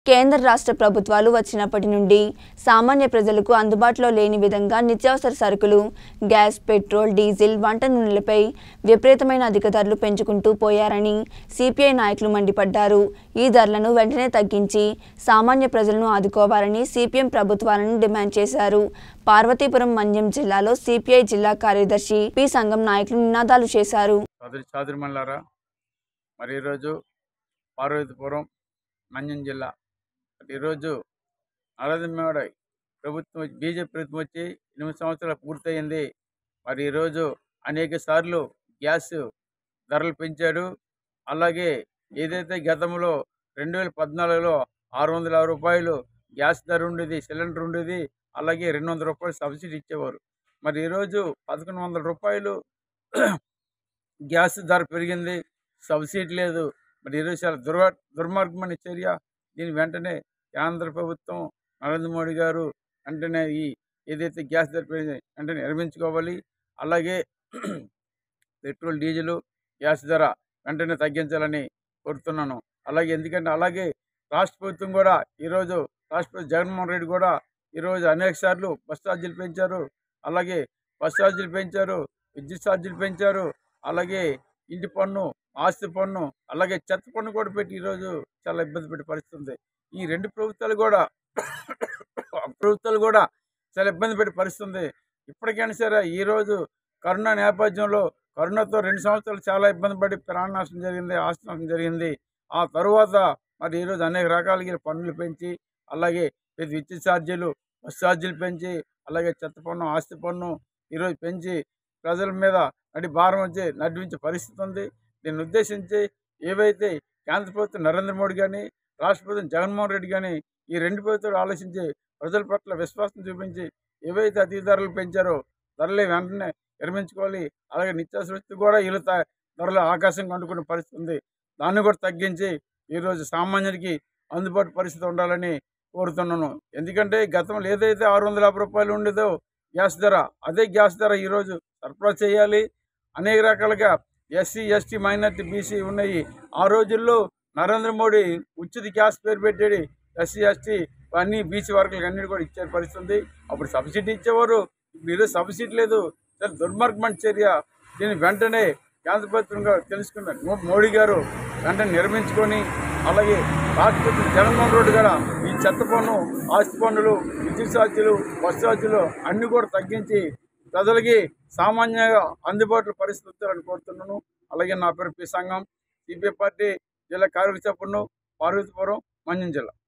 కేంద్ర రాష్ట్ర ప్రభుత్వాలు వచ్చినప్పటి నుండి సామాన్య ప్రజలకు అందుబాటులో లేని విధంగా నిత్యావసర సరుకులు గ్యాస్ పెట్రోల్ డీజిల్ వంట నూనెలపై విపరీతమైన అధిక ధరలు పెంచుకుంటూ పోయారని సిపిఐ నాయకులు మండిపడ్డారు ఈ ధరలను వెంటనే తగ్గించి సామాన్య ప్రజలను ఆదుకోవాలని సిపిఎం ప్రభుత్వాలను డిమాండ్ చేశారు పార్వతీపురం మన్యం జిల్లాలో సిపిఐ జిల్లా కార్యదర్శి పి సంఘం నాయకులు నినాదాలు చేశారు సోదరి సోదరిమణులారా మరి ఈరోజు పార్వతీపురం మన్యం జిల్లా మరి ఈరోజు నరేంద్ర ప్రభుత్వం బీజేపీ ప్రభుత్వం వచ్చి ఎనిమిది సంవత్సరాలు పూర్తయింది మరి ఈరోజు అనేక సార్లు గ్యాస్ ధరలు పెంచాడు అలాగే ఏదైతే గతంలో రెండు వేల పద్నాలుగులో ఆరు వందల యాభై రూపాయలు గ్యాస్ ధర ఉండేది సిలిండర్ ఉండేది అలాగే రెండు వందల రూపాయలు సబ్సిడీ ఇచ్చేవారు మరి ఈరోజు పదకొండు వందల రూపాయలు గ్యాస్ ధర పెరిగింది సబ్సిడీ లేదు మరి ఈరోజు చాలా దుర్వ దుర్మార్గమైన చర్య దీని వెంటనే కేంద్ర ప్రభుత్వం నరేంద్ర మోడీ గారు వెంటనే ఈ ఏదైతే గ్యాస్ ధర పెరిగింది వెంటనే నిర్మించుకోవాలి అలాగే పెట్రోల్ డీజిల్ గ్యాస్ ధర వెంటనే తగ్గించాలని కోరుతున్నాను అలాగే ఎందుకంటే అలాగే రాష్ట్ర ప్రభుత్వం కూడా ఈరోజు రాష్ట్ర ప్రభుత్వం జగన్మోహన్ రెడ్డి కూడా ఈరోజు అనేక సార్లు బస్ ఛార్జీలు పెంచారు అలాగే బస్ ఛార్జీలు పెంచారు విద్యుత్ ఛార్జీలు పెంచారు అలాగే ఇంటి పన్ను ఆస్తి పన్ను అలాగే చెత్త పన్ను కూడా పెట్టి ఈరోజు చాలా ఇబ్బంది పెట్టే పరిస్థితి ఉంది ఈ రెండు ప్రభుత్వాలు కూడా ప్రభుత్వాలు కూడా చాలా ఇబ్బంది పెట్టే పరిస్థితి ఉంది ఇప్పటికైనా సరే ఈరోజు కరోనా నేపథ్యంలో కరోనాతో రెండు సంవత్సరాలు చాలా ఇబ్బంది పడి ప్రాణ నష్టం జరిగింది ఆస్తి నష్టం జరిగింది ఆ తరువాత మరి ఈరోజు అనేక రకాలుగా పన్నులు పెంచి అలాగే విద్యుత్ ఛార్జీలు బస్ ఛార్జీలు పెంచి అలాగే చెత్త పన్ను ఆస్తి పన్ను ఈరోజు పెంచి ప్రజల మీద నడి భారం వచ్చి నడిపించే పరిస్థితి ఉంది దీన్ని ఉద్దేశించి ఏవైతే కేంద్ర ప్రభుత్వం నరేంద్ర మోడీ కానీ రాష్ట్ర ప్రభుత్వం జగన్మోహన్ రెడ్డి కానీ ఈ రెండు ప్రభుత్వాలు ఆలోచించి ప్రజల పట్ల విశ్వాసం చూపించి ఏవైతే అధిక ధరలు పెంచారో ధరలు వెంటనే నిర్మించుకోవాలి అలాగే నిత్యావసర వస్తువు కూడా వీళ్ళు త- ధరలు ఆకాశం కంటుకునే పరిస్థితి ఉంది దాన్ని కూడా తగ్గించి ఈరోజు సామాన్యుడికి అందుబాటు పరిస్థితి ఉండాలని కోరుతున్నాను ఎందుకంటే గతంలో ఏదైతే ఆరు వందల యాభై రూపాయలు ఉండేదో గ్యాస్ ధర అదే గ్యాస్ ధర ఈరోజు సరఫరా చేయాలి అనేక రకాలుగా ఎస్సీ ఎస్టీ మైనార్టీ బీసీ ఉన్నాయి ఆ రోజుల్లో నరేంద్ర మోడీ ఉచిత గ్యాస్ పేరు పెట్టాడు ఎస్సీ ఎస్టీ అన్ని బీసీ వర్గాలకు అన్నిటి కూడా ఇచ్చే పరిస్థితి ఉంది అప్పుడు సబ్సిడీ ఇచ్చేవారు ఇప్పుడు ఈరోజు సబ్సిడీ లేదు చాలా దుర్మార్గమైన చర్య దీన్ని వెంటనే కేంద్ర ప్రభుత్వంగా తెలుసుకున్న మో- మోడీ గారు వెంటనే నిర్మించుకొని అలాగే రాష్ట్రపతి జగన్మోహన్ రెడ్డి గారు ఈ చెత్త పన్ను ఆస్తి పన్నులు విద్యుత్ ఛార్జీలు బస్ ఛార్జీలు అన్ని కూడా తగ్గించి ప్రజలకి సామాన్యంగా అందుబాటులో పరిస్థితులను కోరుతున్నాను అలాగే నా పేరు పి సంఘం సిపిఐ పార్టీ జిల్లా కార్యదర్శి పార్వతీపురం మంజం జిల్లా